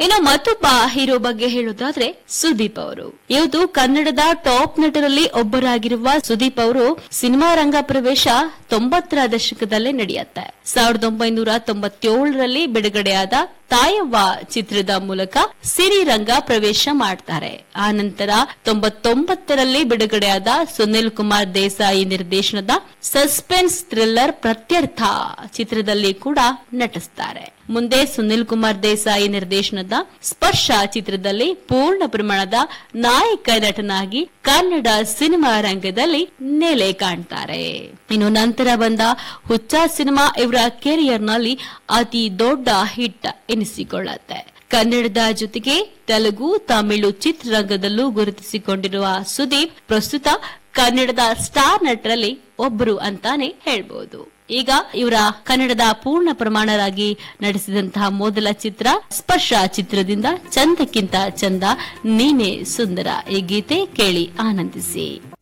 ಇನ್ನು ಮತ್ತೊಬ್ಬ ಹೀರೋ ಬಗ್ಗೆ ಹೇಳೋದಾದ್ರೆ ಸುದೀಪ್ ಅವರು ಇವತ್ತು ಕನ್ನಡದ ಟಾಪ್ ನಟರಲ್ಲಿ ಒಬ್ಬರಾಗಿರುವ ಸುದೀಪ್ ಅವರು ಸಿನಿಮಾ ರಂಗ ಪ್ರವೇಶ ತೊಂಬತ್ತರ ದಶಕದಲ್ಲೇ ನಡೆಯುತ್ತೆ ಸಾವಿರದ ಒಂಬೈನೂರ ತೊಂಬತ್ತೇಳರಲ್ಲಿ ಬಿಡುಗಡೆಯಾದ ತಾಯವ್ವ ಚಿತ್ರದ ಮೂಲಕ ಸಿರಿರಂಗ ಪ್ರವೇಶ ಮಾಡ್ತಾರೆ ಆ ನಂತರ ತೊಂಬತ್ತೊಂಬತ್ತರಲ್ಲಿ ಬಿಡುಗಡೆಯಾದ ಸುನಿಲ್ ಕುಮಾರ್ ದೇಸಾಯಿ ನಿರ್ದೇಶನದ ಸಸ್ಪೆನ್ಸ್ ಥ್ರಿಲ್ಲರ್ ಪ್ರತ್ಯರ್ಥ ಚಿತ್ರದಲ್ಲಿ ಕೂಡ ನಟಿಸ್ತಾರೆ ಮುಂದೆ ಸುನಿಲ್ ಕುಮಾರ್ ದೇಸಾಯಿ ನಿರ್ದೇಶನದ ಸ್ಪರ್ಶ ಚಿತ್ರದಲ್ಲಿ ಪೂರ್ಣ ಪ್ರಮಾಣದ ನಾಯಕ ನಟನಾಗಿ ಕನ್ನಡ ಸಿನಿಮಾ ರಂಗದಲ್ಲಿ ನೆಲೆ ಕಾಣ್ತಾರೆ ಇನ್ನು ನಂತರ ಬಂದ ಹುಚ್ಚ ಸಿನಿಮಾ ಇವರ ಕೆರಿಯರ್ನಲ್ಲಿ ಅತಿ ದೊಡ್ಡ ಹಿಟ್ ಎನಿಸಿಕೊಳ್ಳುತ್ತೆ ಕನ್ನಡದ ಜೊತೆಗೆ ತೆಲುಗು ತಮಿಳು ಚಿತ್ರರಂಗದಲ್ಲೂ ಗುರುತಿಸಿಕೊಂಡಿರುವ ಸುದೀಪ್ ಪ್ರಸ್ತುತ ಕನ್ನಡದ ಸ್ಟಾರ್ ನಟರಲ್ಲಿ ಒಬ್ಬರು ಅಂತಾನೆ ಹೇಳ್ಬಹುದು ಈಗ ಇವರ ಕನ್ನಡದ ಪೂರ್ಣ ಪ್ರಮಾಣರಾಗಿ ನಡೆಸಿದಂತಹ ಮೊದಲ ಚಿತ್ರ ಸ್ಪರ್ಶ ಚಿತ್ರದಿಂದ ಚಂದಕ್ಕಿಂತ ಚಂದ ನೀನೇ ಸುಂದರ ಈ ಗೀತೆ ಕೇಳಿ ಆನಂದಿಸಿ